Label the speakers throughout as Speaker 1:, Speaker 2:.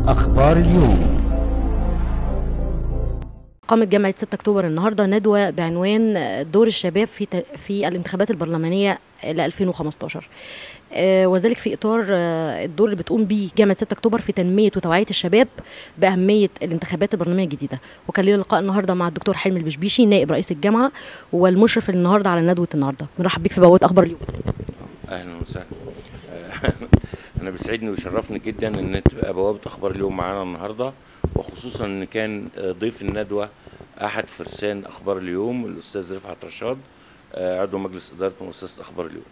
Speaker 1: أخبار اليوم
Speaker 2: قامت جامعة 6 أكتوبر النهاردة ندوة بعنوان دور الشباب في ت- في الانتخابات البرلمانية ل 2015 آه، وذلك في إطار آه، الدور اللي بتقوم بيه جامعة 6 أكتوبر في تنمية وتوعية الشباب بأهمية الانتخابات البرلمانية الجديدة وكان لنا لقاء النهاردة مع الدكتور حلمي البشبيشي نائب رئيس الجامعة والمشرف النهاردة على ندوة النهاردة بنرحب بيك في بوابة أخبار اليوم
Speaker 3: اهلا وسهلا آه، انا بيسعدني ويشرفني جدا ان تبقى بوابه اخبار اليوم معانا النهارده وخصوصا ان كان آه، ضيف الندوه احد فرسان اخبار اليوم الاستاذ رفعت رشاد آه، عضو مجلس اداره مؤسسه اخبار اليوم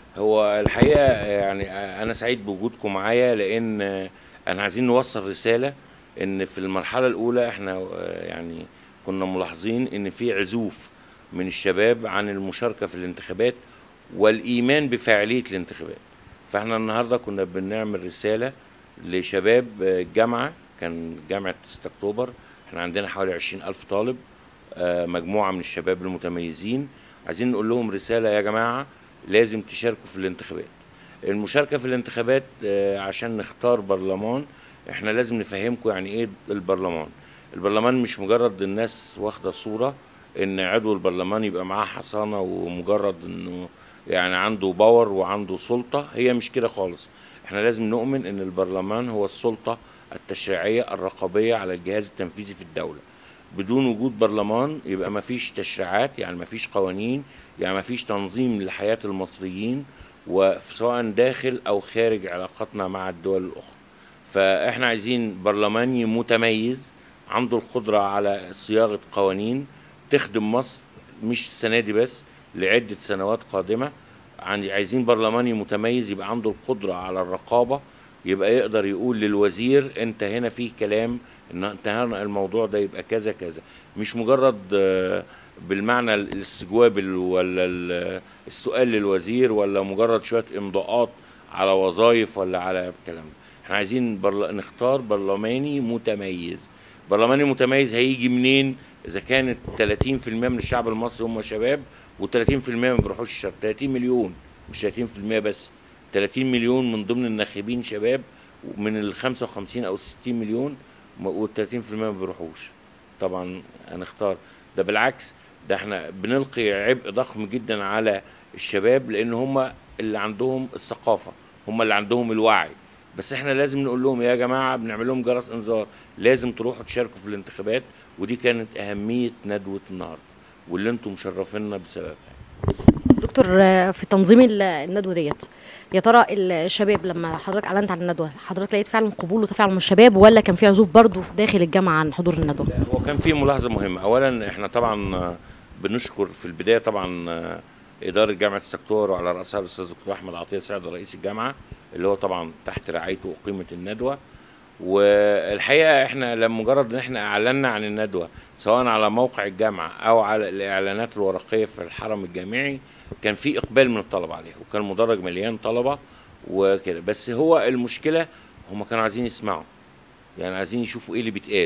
Speaker 3: هو الحقيقه يعني آه، انا سعيد بوجودكم معايا لان آه، انا عايزين نوصل رساله ان في المرحله الاولى احنا آه، يعني كنا ملاحظين ان في عزوف من الشباب عن المشاركه في الانتخابات والايمان بفاعليه الانتخابات فاحنا النهارده كنا بنعمل رساله لشباب الجامعه كان جامعه 6 اكتوبر احنا عندنا حوالي 20 الف طالب آه، مجموعه من الشباب المتميزين عايزين نقول لهم رساله يا جماعه لازم تشاركوا في الانتخابات المشاركه في الانتخابات آه، عشان نختار برلمان احنا لازم نفهمكم يعني ايه البرلمان البرلمان مش مجرد الناس واخده صوره ان عضو البرلمان يبقى معاه حصانه ومجرد انه يعني عنده باور وعنده سلطه هي مش كده خالص احنا لازم نؤمن ان البرلمان هو السلطه التشريعيه الرقابيه على الجهاز التنفيذي في الدوله بدون وجود برلمان يبقى ما فيش تشريعات يعني ما فيش قوانين يعني ما فيش تنظيم لحياه المصريين وسواء داخل او خارج علاقاتنا مع الدول الاخرى فاحنا عايزين برلماني متميز عنده القدره على صياغه قوانين تخدم مصر مش السنه دي بس لعده سنوات قادمه عن- عايزين برلماني متميز يبقى عنده القدره على الرقابه يبقى يقدر يقول للوزير انت هنا في كلام ان انت هنا الموضوع ده يبقى كذا كذا مش مجرد آه، بالمعنى الاستجواب ال- ولا ال- السؤال للوزير ولا مجرد شويه امضاءات على وظائف ولا على الكلام ده احنا عايزين برل... نختار برلماني متميز برلماني متميز هيجي منين اذا كانت 30% من الشعب المصري هم شباب و30% ما بيروحوش الشرق 30 مليون مش 30% بس 30 مليون من ضمن الناخبين شباب من ال 55 او 60 مليون وال30% ما بيروحوش طبعا هنختار ده بالعكس ده احنا بنلقي عبء ضخم جدا على الشباب لان هم اللي عندهم الثقافه هم اللي عندهم الوعي بس احنا لازم نقول لهم يا جماعه بنعمل لهم جرس انذار لازم تروحوا تشاركوا في الانتخابات ودي كانت اهميه ندوه النهارده واللي انتم مشرفينا بسببها
Speaker 2: دكتور آه، في تنظيم ال- الندوة ديت يا ترى الشباب لما حضرتك اعلنت عن الندوة حضرتك لقيت فعلا قبول وتفاعل من الشباب ولا كان في عزوف برضو داخل الجامعة عن حضور الندوة
Speaker 3: هو كان في ملاحظه مهمه اولا احنا طبعا آه، بنشكر في البدايه طبعا آه، اداره جامعه السكتور وعلى راسها الاستاذ الدكتور احمد عطيه سعد رئيس الجامعه اللي هو طبعا تحت رعايته اقيمت الندوه والحقيقه احنا لما مجرد ان احنا اعلنا عن الندوه سواء على موقع الجامعه او على الاعلانات الورقيه في الحرم الجامعي كان في اقبال من الطلبه عليها وكان المدرج مليان طلبه وكده بس هو المشكله هم كانوا عايزين يسمعوا يعني عايزين يشوفوا ايه اللي بيتقال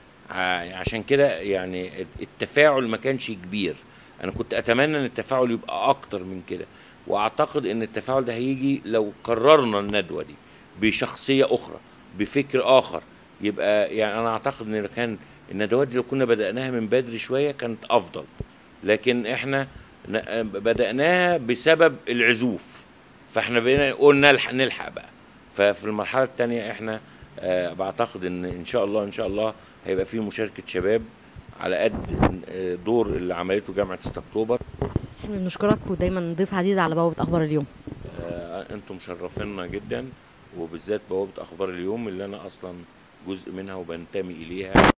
Speaker 3: ع- عشان كده يعني التفاعل ما كانش كبير انا كنت اتمنى ان التفاعل يبقى اكتر من كده واعتقد ان التفاعل ده هيجي لو قررنا الندوه دي بشخصيه اخرى بفكر اخر يبقى يعني انا اعتقد ان كان الندوات دي لو كنا بداناها من بدري شويه كانت افضل لكن احنا ن- بداناها بسبب العزوف فاحنا بقينا قلنا نلحق نلحق بقى ففي المرحله الثانيه احنا آه، بعتقد ان ان شاء الله ان شاء الله هيبقى في مشاركه شباب على قد آه، دور اللي عملته جامعه 6 اكتوبر
Speaker 2: حلمي بنشكرك ودايما ضيف عديد على بوابة اخبار اليوم
Speaker 3: آه، انتم مشرفينا جدا وبالذات بوابه اخبار اليوم اللي انا اصلا جزء منها وبنتمي اليها